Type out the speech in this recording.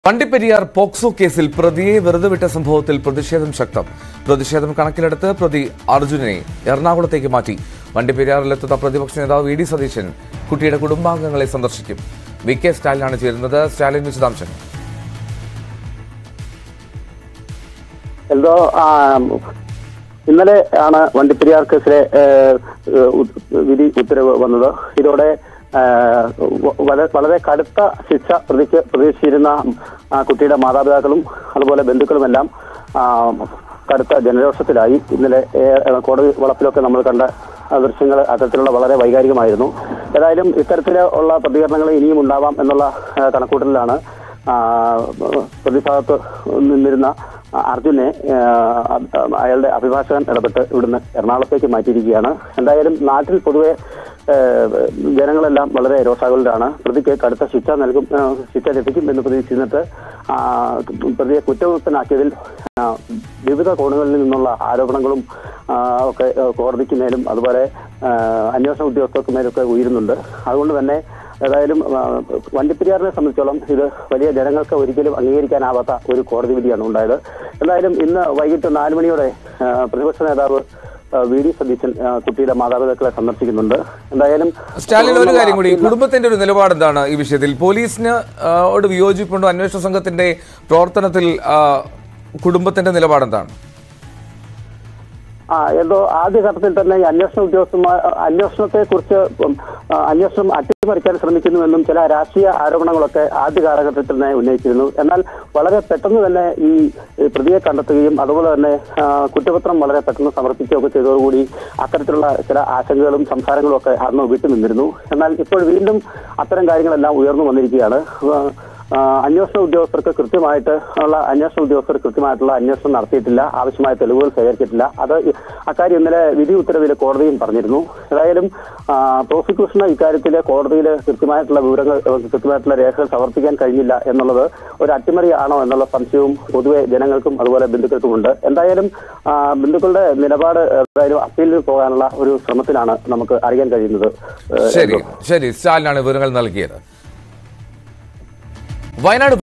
Vandiperiyar POCSO കേസിൽ പ്രതിയെ വെറുതെ വിട്ട സംഭവത്തിൽ പ്രതിഷേധം ശക്തം പ്രതിഷേധം കണക്കിലെടുത്ത് പ്രതി അർജുനെ എറണാകുളത്തേക്ക് മാറ്റി വണ്ടിപ്പെരിയാറിലെത്തുന്ന പ്രതിപക്ഷ നേതാവ് വി ഡി സതീശൻ കുട്ടിയുടെ കുടുംബാംഗങ്ങളെ സന്ദർശിക്കും വി കെ സ്റ്റാലിനാണ് ചേരുന്നത് സ്റ്റാലിൻ വിശദാംശങ്ങൾ എന്തോ ആ, ഇന്നലെ ആണ് വണ്ടിപ്പെരിയാർ കേസിലെ ഏഹ്, ഉ- വിധി ഉത്തരവ് വന്നത് ഇതോടെ ഏഹ്, വ- വളരെ വളരെ കടുത്ത ശിക്ഷ പ്രതിക്ക് പ്രതീക്ഷിച്ചിരുന്ന ആ, കുട്ടിയുടെ മാതാപിതാക്കളും അതുപോലെ ബന്ധുക്കളുമെല്ലാം ആ, കടുത്ത ജനരോഷത്തിലായി ഇന്നലെ ഏഹ്, കോടതി വളപ്പിലൊക്കെ നമ്മൾ കണ്ട ദൃശ്യങ്ങൾ അത്തരത്തിലുള്ള വളരെ വൈകാരികമായിരുന്നു ഏതായാലും ഇത്തരത്തിലുള്ള പ്രതികരണങ്ങൾ ഇനിയും ഉണ്ടാവാം എന്നുള്ള ഏഹ്, കണക്കൂട്ടലിലാണ് ആ, പ്രതിഭാഗത്ത് നിന്നിരുന്ന അർജുനെ ആ, അയാളുടെ അഭിഭാഷകൻ ഇടപെട്ട് ഇവിടുന്ന് എറണാകുളത്തേക്ക് മാറ്റിയിരിക്കുകയാണ് എന്തായാലും നാട്ടിൽ പൊതുവെ ആ, ജനങ്ങളെല്ലാം വളരെ രോഷാകുലരാണ് പ്രതിക്ക് കടുത്ത ശിക്ഷ നൽകും ആ, ശിക്ഷ ലഭിക്കും എന്ന് പ്രതീക്ഷിച്ചിരുന്നിട്ട് ആ, പ്രതിയെ കുറ്റമുക്തനാക്കിയതിൽ ആ, വിവിധ കോണുകളിൽ നിന്നുള്ള ആരോപണങ്ങളും ആ, ഒക്കെ ആ, കോടതിക്ക് മേലും അതുപോലെ ആ, അന്വേഷണ ഉദ്യോഗസ്ഥർക്ക് മേലൊക്കെ ഉയരുന്നുണ്ട് അതുകൊണ്ട് തന്നെ ഏതായാലും ആ, വണ്ടിപ്പെരിയാറിനെ സംബന്ധിച്ചോളം ഇത് വലിയ ജനങ്ങൾക്ക് ഒരിക്കലും അംഗീകരിക്കാനാവാത്ത ഒരു കോടതി വിധിയാണ് ഉണ്ടായത് എന്തായാലും ഇന്ന് വൈകിട്ട് നാല് മണിയോടെ ആ, പ്രതിപക്ഷ നേതാവ് ആ, വി ഡി സതീശൻ ആ, കുട്ടിയുടെ മാതാപിതാക്കളെ സന്ദർശിക്കുന്നുണ്ട് എന്തായാലും സ്റ്റാലിൻ ഒരു കാര്യം കൂടി കുടുംബത്തിന്റെ ഒരു നിലപാട് എന്താണ് ഈ വിഷയത്തിൽ പോലീസിന് ആ, ഓട് വിയോജിപ്പുണ്ടോ അന്വേഷണ സംഘത്തിന്റെ പ്രവർത്തനത്തിൽ ആ, കുടുംബത്തിന്റെ നിലപാട് എന്താണ് ആ എന്തോ ആദ്യഘട്ടത്തിൽ തന്നെ ഈ അന്വേഷണ ഉദ്യോഗസ്ഥന്മാർ അന്വേഷണത്തെ കുറിച്ച് അന്വേഷണം അട്ടിമറിക്കാൻ ശ്രമിക്കുന്നുവെന്നും ചില രാഷ്ട്രീയ ആരോപണങ്ങളൊക്കെ ആദ്യ കാലഘട്ടത്തിൽ തന്നെ ഉന്നയിച്ചിരുന്നു എന്നാൽ വളരെ പെട്ടെന്ന് തന്നെ ഈ ഈ പ്രതിയെ കണ്ടെത്തുകയും അതുപോലെ തന്നെ ആ, കുറ്റപത്രം വളരെ പെട്ടെന്ന് സമർപ്പിക്കുകയൊക്കെ ചെയ്തതോടുകൂടി അത്തരത്തിലുള്ള ചില ആശങ്കകളും സംസാരങ്ങളും ഒക്കെ അന്ന് വിട്ടുനിന്നിരുന്നു എന്നാൽ ഇപ്പോൾ വീണ്ടും അത്തരം കാര്യങ്ങളെല്ലാം ഉയർന്നു വന്നിരിക്കുകയാണ് ആ, ആ, അന്വേഷണ ഉദ്യോഗസ്ഥർക്ക് കൃത്യമായിട്ട് ഉള്ള അന്വേഷണ ഉദ്യോഗസ്ഥർ കൃത്യമായിട്ടുള്ള അന്വേഷണം നടത്തിയിട്ടില്ല ആവശ്യമായ തെളിവുകൾ ശേഖരിച്ചിട്ടില്ല അത് ഇ- അക്കാര്യം ഇന്നലെ വിധി ഉത്തരവിൽ കോടതിയും പറഞ്ഞിരുന്നു ഏതായാലും ആ, പ്രോസിക്യൂഷന് ഇക്കാര്യത്തിൽ കോടതിയിൽ കൃത്യമായിട്ടുള്ള വിവരങ്ങൾ ഏഹ്, കൃത്യമായിട്ടുള്ള രേഖകൾ സമർപ്പിക്കാൻ കഴിഞ്ഞില്ല എന്നുള്ളത് ഒരു അട്ടിമറിയാണോ എന്നുള്ള സംശയവും പൊതുവെ ജനങ്ങൾക്കും അതുപോലെ ബന്ധുക്കൾക്കുമുണ്ട് എന്തായാലും ആ, ബന്ധുക്കളുടെ നിലപാട് എന്തായാലും അപ്പീലിൽ പോകാനുള്ള ഒരു ശ്രമത്തിലാണ് നമുക്ക് അറിയാൻ കഴിയുന്നത് ഏഹ്, ശരി ശരി സ്റ്റാലിനാണ് വിവരങ്ങൾ നൽകിയത് വയനാട്